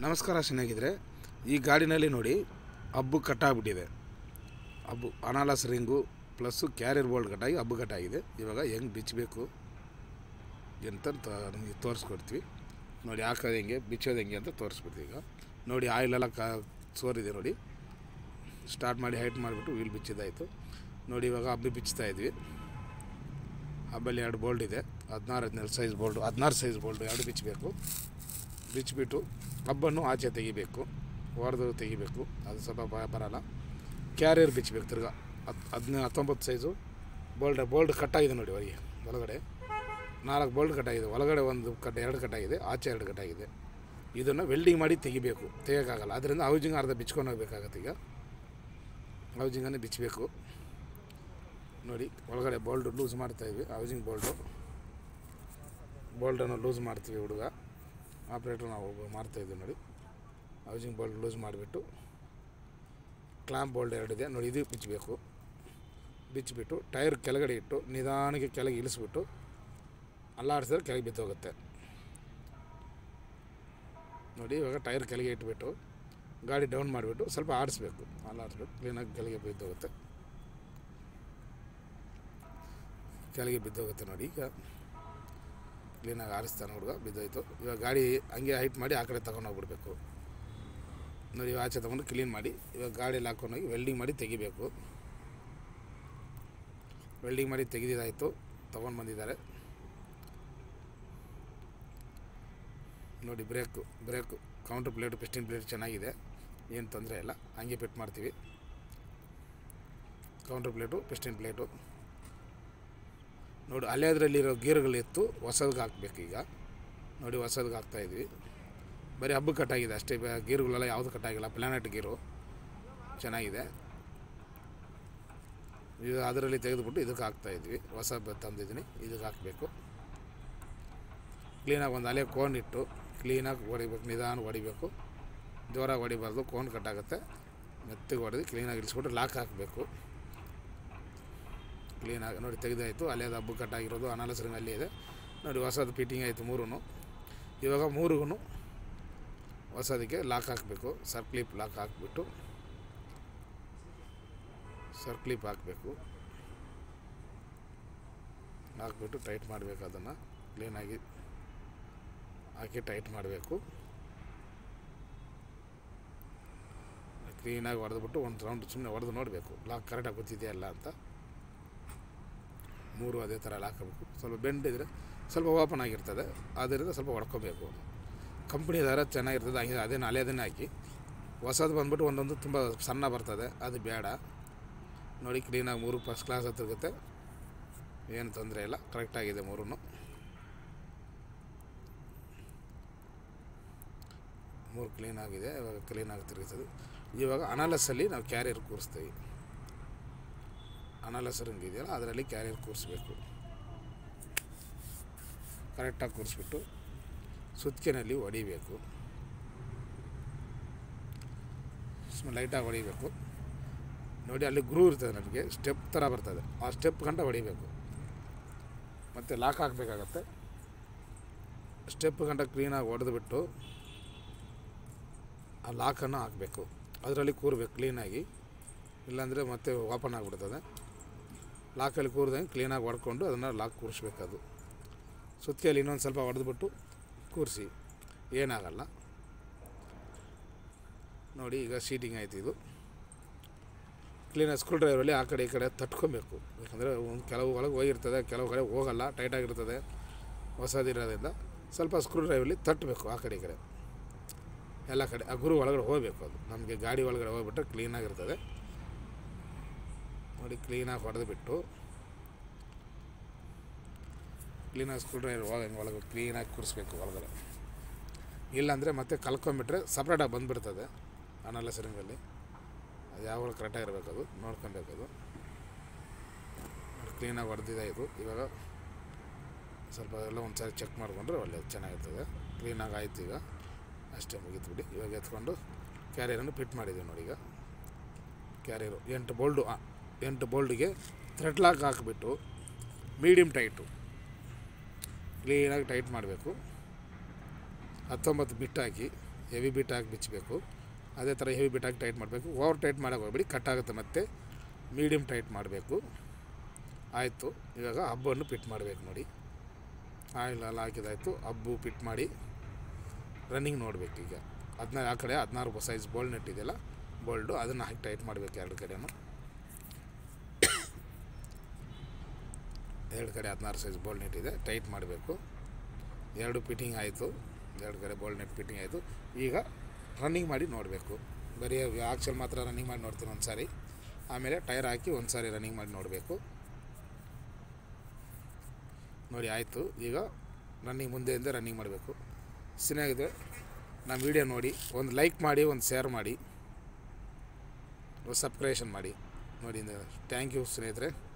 ನಮಸ್ಕಾರ ಚೆನ್ನಾಗಿದ್ರೆ ಈ ಗಾಡಿನಲ್ಲಿ ನೋಡಿ ಹಬ್ಬು ಕಟ್ಟಾಗ್ಬಿಟ್ಟಿದೆ ಹಬ್ಬು ಅನಾಲಸ್ ರಿಂಗು ಪ್ಲಸ್ಸು ಕ್ಯಾರಿಯರ್ ಬೋಲ್ಡ್ ಕಟ್ಟಾಗಿ ಹಬ್ಬು ಕಟ್ಟಾಗಿದೆ ಇವಾಗ ಹೆಂಗೆ ಬಿಚ್ಚಬೇಕು ಅಂತ ತ- ನಿಮಗೆ ತೋರಿಸ್ಕೊಡ್ತೀವಿ ನೋಡಿ ಹಾಕೋದು ಹೆಂಗೆ ಬಿಚ್ಚೋದು ಹೆಂಗೆ ಅಂತ ತೋರಿಸ್ಬಿಡ್ತೀವಿ ಈಗ ನೋಡಿ ಆಯಿಲೆಲ್ಲ ಕ ಸೋರಿದೆ ನೋಡಿ ಸ್ಟಾರ್ಟ್ ಮಾಡಿ ಹೈಟ್ ಮಾಡಿಬಿಟ್ಟು ವೀಲ್ ಬಿಚ್ಚಿದ್ದಾಯಿತು ನೋಡಿ ಇವಾಗ ಹಬ್ಬಿ ಬಿಚ್ತಾ ಇದ್ವಿ ಹಬ್ಬಲ್ಲಿ ಎರಡು ಬೋಲ್ಡ್ ಇದೆ ಹದಿನಾರು ಹದಿನೇಳು ಸೈಜ್ ಬೋಲ್ಡು ಹದಿನಾರು ಸೈಜ್ ಬೋಲ್ಡು ಎರಡು ಬಿಚ್ಚಬೇಕು ಬಿಚ್ಚಿಬಿಟ್ಟು ಹಬ್ಬನ್ನು ಆಚೆ ತೆಗಿಬೇಕು ಹೊಡೆದು ತೆಗಿಬೇಕು ಅದು ಸ್ವಲ್ಪ ಭಯ ಬರಲ್ಲ ಕ್ಯಾರಿಯರ್ ಬಿಚ್ಚಬೇಕು ತಿರ್ಗಾ ಹತ್ತು ಹದಿನ ಹತ್ತೊಂಬತ್ತು ಸೈಜು ಬೋಲ್ಡ್ ಬೋಲ್ಡ್ ಕಟ್ಟಾಗಿದೆ ನೋಡಿ ಹೊರಗೆ ಒಳಗಡೆ ನಾಲ್ಕು ಬೋಲ್ಡ್ ಕಟ್ಟಾಗಿದೆ ಒಳಗಡೆ ಒಂದು ಕಟ್ ಎರಡು ಕಟ್ಟಾಗಿದೆ ಆಚೆ ಎರಡು ಕಟ್ಟಾಗಿದೆ ಇದನ್ನು ವೆಲ್ಡಿಂಗ್ ಮಾಡಿ ತೆಗಿಬೇಕು ತೆಗಿಯೋಕ್ಕಾಗಲ್ಲ ಅದರಿಂದ ಹೌಜಿಂಗ್ ಅರ್ಧ ಬಿಚ್ಕೊಂಡು ಹೋಗ್ಬೇಕಾಗತ್ತೆ ಈಗ ಹೌಜಿಂಗನ್ನು ಬಿಚ್ಚಬೇಕು ನೋಡಿ ಒಳಗಡೆ ಬೋಲ್ಡ್ ಲೂಸ್ ಮಾಡ್ತಾಯಿದ್ವಿ ಹೌಜಿಂಗ್ ಬೋಲ್ಡು ಬೋಲ್ಡನ್ನು ಲೂಸ್ ಮಾಡ್ತೀವಿ ಹುಡುಗ ಆಪ್ರೇಟ್ರ್ ನಾವು ಮಾಡ್ತಾಯಿದ್ವಿ ನೋಡಿ ಹೌಸಿಂಗ್ ಬೋಲ್ಡ್ ಲೂಸ್ ಮಾಡಿಬಿಟ್ಟು ಕ್ಲಾಂಪ್ ಬೋಲ್ಡ್ ಎರಡಿದೆ ನೋಡಿ ಇದು ಬಿಚ್ಚಬೇಕು ಬಿಚ್ಚಿಬಿಟ್ಟು ಟೈರ್ ಕೆಳಗಡೆ ಇಟ್ಟು ನಿಧಾನಕ್ಕೆ ಕೆಳಗೆ ಇಳಿಸ್ಬಿಟ್ಟು ಅಲ್ಲಾಡಿಸಿದ್ರೆ ಕೆಳಗೆ ಬಿದ್ದೋಗುತ್ತೆ ನೋಡಿ ಇವಾಗ ಟೈರ್ ಕೆಳಗೆ ಇಟ್ಬಿಟ್ಟು ಗಾಡಿ ಡೌನ್ ಮಾಡಿಬಿಟ್ಟು ಸ್ವಲ್ಪ ಆಡಿಸ್ಬೇಕು ಅಲ್ಲಾಡಿಸ್ಬೇಕು ಕ್ಲೀನಾಗಿ ಕೆಳಗೆ ಬಿದ್ದೋಗುತ್ತೆ ಕೆಳಗೆ ಬಿದ್ದೋಗುತ್ತೆ ನೋಡಿ ಈಗ ಕ್ಲೀನಾಗಿ ಆರಿಸ್ತಾನೆ ಹುಡುಗ ಬಿದ್ದೋಯ್ತು ಇವಾಗ ಗಾಡಿ ಹಂಗೆ ಹೈಟ್ ಮಾಡಿ ಆ ಕಡೆ ತಗೊಂಡು ಹೋಗ್ಬಿಡ್ಬೇಕು ನೋಡಿ ಇವಾಗ ಆಚೆ ತಗೊಂಡು ಕ್ಲೀನ್ ಮಾಡಿ ಇವಾಗ ಗಾಡಿಯಲ್ಲಿ ಹಾಕ್ಕೊಂಡೋಗಿ ವೆಲ್ಡಿಂಗ್ ಮಾಡಿ ತೆಗಿಬೇಕು ವೆಲ್ಡಿಂಗ್ ಮಾಡಿ ತೆಗೆದಿದ್ದಾಯಿತು ತೊಗೊಂಡು ಬಂದಿದ್ದಾರೆ ನೋಡಿ brake brake counter plate piston plate ಚೆನ್ನಾಗಿದೆ ಏನು ತೊಂದರೆ ಇಲ್ಲ ಹಂಗೆ ಫಿಟ್ ಮಾಡ್ತೀವಿ ಕೌಂಟರ್ ಪ್ಲೇಟು ಪಿಸ್ಟಿನ್ ಪ್ಲೇಟು ನೋಡಿ ಹಳೆಯದ್ರಲ್ಲಿರೋ ಗೀರುಗಳು ಎತ್ತು ಹೊಸದ್ಗೆ ಹಾಕ್ಬೇಕು ಈಗ ನೋಡಿ ಹೊಸದ್ಗೆ ಹಾಕ್ತಾಯಿದ್ವಿ ಬರೀ ಹಬ್ಬ ಕಟ್ಟಾಗಿದೆ ಅಷ್ಟೇ ಬ- ಗೀರುಗಳೆಲ್ಲ ಯಾವುದು ಕಟ್ಟಾಗಿಲ್ಲ ಪ್ಲಾನೆಟ್ ಗೀರು ಚೆನ್ನಾಗಿದೆ ಇದು ಅದರಲ್ಲಿ ತೆಗೆದುಬಿಟ್ಟು ಇದಕ್ಕೆ ಹಾಕ್ತಾಯಿದ್ವಿ ಹೊಸ ಬ- ತಂದಿದ್ದೀನಿ ಇದಕ್ಕೆ ಹಾಕಬೇಕು ಕ್ಲೀನಾಗಿ ಒಂದು ಅಲೆ ಕೋನ್ ಇಟ್ಟು ಕ್ಲೀನಾಗಿ ಹೊಡಿಬೇಕು ನಿಧಾನ ಹೊಡಿಬೇಕು ಜೋರಾಗಿ ಹೊಡಿಬಾರ್ದು ಕೋನ್ ಕಟ್ಟಾಗುತ್ತೆ ಮೆತ್ತಗೆ ಹೊಡೆದು ಕ್ಲೀನಾಗಿ ಇಳಿಸ್ಬಿಟ್ಟು ಲಾಕ್ ಹಾಕಬೇಕು ಕ್ಲೀನಾಗಿ ನೋಡಿ ತೆಗೆದಾಯಿತು ಅಲ್ಲೇದು ಹಬ್ಬ ಕಟ್ಟಾಗಿರೋದು ಅನಾಲಸರಿಂಗ್ ಅಲ್ಲೇ ಇದೆ ನೋಡಿ ಹೊಸದು ಫಿಟ್ಟಿಂಗ್ ಆಯಿತು ಮೂರೂ ಇವಾಗ ಮೂರಿಗೂ ಹೊಸದಕ್ಕೆ ಲಾಕ್ ಹಾಕಬೇಕು ಸರ್ಕ್ಲಿಪ್ ಲಾಕ್ ಹಾಕ್ಬಿಟ್ಟು ಸರ್ಕ್ಲಿಪ್ ಹಾಕಬೇಕು ಹಾಕ್ಬಿಟ್ಟು ಟೈಟ್ ಮಾಡಬೇಕು ಅದನ್ನು ಕ್ಲೀನಾಗಿ ಹಾಕಿ ಟೈಟ್ ಮಾಡಬೇಕು ಕ್ಲೀನಾಗಿ ಹೊಡೆದ್ಬಿಟ್ಟು ಒಂದು ರೌಂಡ್ ಸುಮ್ಮನೆ ಹೊಡೆದು ನೋಡಬೇಕು ಲಾಕ್ ಕರೆಕ್ಟಾಗಿ ಗೊತ್ತಿದೆಯಲ್ಲ ಅಂತ ಮೂರು ಅದೇ ಥರ ಹಾಕಬೇಕು ಸ್ವಲ್ಪ ಬೆಂಡ್ ಇದ್ದರೆ ಸ್ವಲ್ಪ ಓಪನ್ ಆಗಿರ್ತದೆ ಆದ್ದರಿಂದ ಸ್ವಲ್ಪ ಹೊಡ್ಕೋಬೇಕು ಕಂಪ್ನಿ ದರ ಚೆನ್ನಾಗಿರ್ತದೆ ಹಂಗೆ ಅದೇನು ಹಳೆಯದನ್ನೇ ಹಾಕಿ ಹೊಸದು ಬಂದ್ಬಿಟ್ಟು ಒಂದೊಂದು ತುಂಬ ಸಣ್ಣ ಬರ್ತದೆ ಅದು ಬೇಡ ನೋಡಿ ಕ್ಲೀನಾಗಿ ಮೂರು ಫಸ್ಟ್ ಕ್ಲಾಸ್ ಹತ್ತಿರುತ್ತೆ ಏನು ತೊಂದರೆ ಇಲ್ಲ ಕರೆಕ್ಟಾಗಿದೆ ಮೂರೂ ಮೂರು ಕ್ಲೀನಾಗಿದೆ ಇವಾಗ ಕ್ಲೀನಾಗಿ ತಿರುಗಿಸೋದು ಇವಾಗ ಅನಾಲಸಲ್ಲಿ ನಾವು ಕ್ಯಾರಿಯರ್ ಕೂರಿಸ್ತೀವಿ ಅನಾಲಸ್ ರಿಂಗ್ ಇದೆಯಲ್ಲ ಅದರಲ್ಲಿ ಕ್ಯಾರಿಯರ್ ಕೂರಿಸ್ಬೇಕು ಕರೆಕ್ಟಾಗಿ ಕೂರಿಸ್ಬಿಟ್ಟು ಸುತ್ತಿಗೆನಲ್ಲಿ ಹೊಡಿಬೇಕು ಸುಮ್ಮನೆ ಲೈಟಾಗಿ ಹೊಡಿಬೇಕು ನೋಡಿ ಅಲ್ಲಿ ಗ್ರೂ ಇರ್ತದೆ ನಮಗೆ ಸ್ಟೆಪ್ ಥರ ಬರ್ತದೆ ಆ ಸ್ಟೆಪ್ ಗಂಟ ಹೊಡಿಬೇಕು ಮತ್ತು ಲಾಕ್ ಹಾಕಬೇಕಾಗತ್ತೆ ಸ್ಟೆಪ್ ಗಂಟ ಕ್ಲೀನಾಗಿ ಹೊಡೆದ್ಬಿಟ್ಟು ಆ ಲಾಕನ್ನು ಹಾಕಬೇಕು ಅದರಲ್ಲಿ ಕೂರಬೇಕು ಕ್ಲೀನಾಗಿ ಇಲ್ಲಾಂದರೆ ಮತ್ತೆ ಓಪನ್ ಆಗಿಬಿಡ್ತದೆ ಲಾಕಲ್ಲಿ ಕೂರ್ದಂಗೆ ಕ್ಲೀನಾಗಿ ಹೊಡ್ಕೊಂಡು ಅದನ್ನು ಲಾಕ್ ಕೂರಿಸ್ಬೇಕು ಅದು ಸುತ್ತಿಗೆಯಲ್ಲಿ ಇನ್ನೊಂದು ಸ್ವಲ್ಪ ಹೊಡೆದ್ಬಿಟ್ಟು ಕೂರಿಸಿ ಏನಾಗಲ್ಲ ನೋಡಿ ಈಗ ಸೀಟಿಂಗ್ ಆಯ್ತು ಇದು ಕ್ಲೀನಾಗಿ ಸ್ಕ್ರೂ ಡ್ರೈವರಲ್ಲಿ ಆ ಕಡೆ ಈ ಕಡೆ ತಟ್ಕೊಬೇಕು ಯಾಕಂದರೆ ಒಂದು ಕೆಲವು ಒಳಗೆ ಹೋಗಿರ್ತದೆ ಕೆಲವು ಕಡೆ ಹೋಗಲ್ಲ ಟೈಟಾಗಿರ್ತದೆ ಹೊಸದಿರೋದ್ರಿಂದ ಸ್ವಲ್ಪ ಸ್ಕ್ರೂ ಡ್ರೈವಲ್ಲಿ ತಟ್ಟಬೇಕು ಆ ಕಡೆ ಈ ಕಡೆ ಎಲ್ಲ ಕಡೆ ಆ ಗುರು ಒಳಗಡೆ ಹೋಗಬೇಕು ಅದು ನಮಗೆ ಗಾಡಿ ಒಳಗಡೆ ಹೋಗ್ಬಿಟ್ರೆ ಕ್ಲೀನಾಗಿರ್ತದೆ ನೋಡಿ ಕ್ಲೀನಾಗಿ ಹೊಡೆದುಬಿಟ್ಟು ಕ್ಲೀನಾಗಿ ಸ್ಕ್ರೂ ಡ್ರೈವರ್ ಹೋಗಂಗೆ ಒಳಗೆ ಕ್ಲೀನಾಗಿ ಕೂರಿಸ್ಬೇಕು ಒಳಗಡೆ ಇಲ್ಲಾಂದರೆ ಮತ್ತೆ ಕಲ್ಕೊಂಬಿಟ್ರೆ ಸಪ್ರೇಟಾಗಿ ಬಂದುಬಿಡ್ತದೆ ಅನಾಲಸರಿಂಗಲ್ಲಿ ಅದು ಯಾವಾಗ ಕರೆಕ್ಟಾಗಿ ಇರಬೇಕು ಅದು ನೋಡ್ಕೊಬೇಕು ಅದು ಕ್ಲೀನಾಗಿ ಹೊಡೆದಿದೆ ಇದು ಇವಾಗ ಸ್ವಲ್ಪ ಎಲ್ಲ ಒಂದು ಸಾರಿ ಚೆಕ್ ಮಾಡಿಕೊಂಡ್ರೆ ಒಳ್ಳೆಯದು ಚೆನ್ನಾಗಿರ್ತದೆ ಕ್ಲೀನಾಗಿ ಆಯ್ತು ಈಗ ಅಷ್ಟೇ ಮುಗೀತು ಬಿಡಿ ಇವಾಗ ಎತ್ಕೊಂಡು ಕ್ಯಾರಿಯರನ್ನು ಫಿಟ್ ಮಾಡಿದ್ದೀವಿ ನೋಡಿ ಈಗ ಕ್ಯಾರಿಯರು ಎಂಟು ಬೋಲ್ಡು ಆ, ಎಂಟು ಬೋಲ್ಡಿಗೆ ಥ್ರೆಡ್ ಲಾಕ್ ಹಾಕಿಬಿಟ್ಟು ಮೀಡಿಯಮ್ ಟೈಟು ಕ್ಲೀನಾಗಿ ಟೈಟ್ ಮಾಡಬೇಕು ಹತ್ತೊಂಬತ್ತು ಬಿಟ್ಟು ಹಾಕಿ ಹೆವಿ ಬಿಟ್ ಹಾಕಿ ಬಿಚ್ಚಬೇಕು ಅದೇ ಥರ ಹೆವಿ ಬಿಟ್ ಹಾಕಿ ಟೈಟ್ ಮಾಡಬೇಕು ಓವರ್ ಟೈಟ್ ಮಾಡೋಕೆ ಹೋಗ್ಬೇಡಿ ಕಟ್ ಆಗುತ್ತೆ ಮತ್ತು ಮೀಡಿಯಮ್ ಟೈಟ್ ಮಾಡಬೇಕು ಆಯಿತು ಇವಾಗ ಹಬ್ಬನ್ನು ಫಿಟ್ ಮಾಡಬೇಕು ನೋಡಿ ಆಯಿಲ್ ಎಲ್ಲ ಹಾಕಿದಾಯಿತು ಹಬ್ಬು ಫಿಟ್ ಮಾಡಿ ರನ್ನಿಂಗ್ ನೋಡಬೇಕು ಈಗ ಹದಿನಾರು ಆ ಕಡೆ ಹದಿನಾರು ಸೈಜ್ ಬೋಲ್ಡ್ ನೆಟ್ ಇದೆಯಲ್ಲ ಬೋಲ್ಡು ಅದನ್ನು ಹಾಕಿ ಟೈಟ್ ಮಾಡಬೇಕು ಎರಡು ಕಡೆನೂ ಎರಡು ಕಡೆ ಹದಿನಾರು ಸೈಜ್ ಬೋಲ್ಡ್ ನೆಟ್ ಇದೆ ಟೈಟ್ ಮಾಡಬೇಕು ಎರಡು ಫಿಟ್ಟಿಂಗ್ ಆಯಿತು ಎರಡು ಕಡೆ ಬೋಲ್ಡ್ ನೆಟ್ ಫಿಟ್ಟಿಂಗ್ ಆಯಿತು ಈಗ ರನ್ನಿಂಗ್ ಮಾಡಿ ನೋಡಬೇಕು ಬರೀ ಆಕ್ಸಲ್ ಮಾತ್ರ ರನ್ನಿಂಗ್ ಮಾಡಿ ನೋಡ್ತೀನಿ ಒಂದು ಸಾರಿ ಆಮೇಲೆ ಟೈರ್ ಹಾಕಿ ಒಂದು ಸಾರಿ ರನ್ನಿಂಗ್ ಮಾಡಿ ನೋಡಬೇಕು ನೋಡಿ ಆಯಿತು ಈಗ ರನ್ನಿಂಗ್ ಮುಂದೆಯಿಂದ ರನ್ನಿಂಗ್ ಮಾಡಬೇಕು ಚೆನ್ನಾಗಿದೆ ನಮ್ಮ ವಿಡಿಯೋ ನೋಡಿ ಒಂದು ಲೈಕ್ ಮಾಡಿ ಒಂದು ಶೇರ್ ಮಾಡಿ ಒಂದು ಸಬ್ಸ್ಕ್ರೈಷನ್ ಮಾಡಿ ನೋಡಿ ಥ್ಯಾಂಕ್ ಯು ಸ್ನೇಹಿತರೆ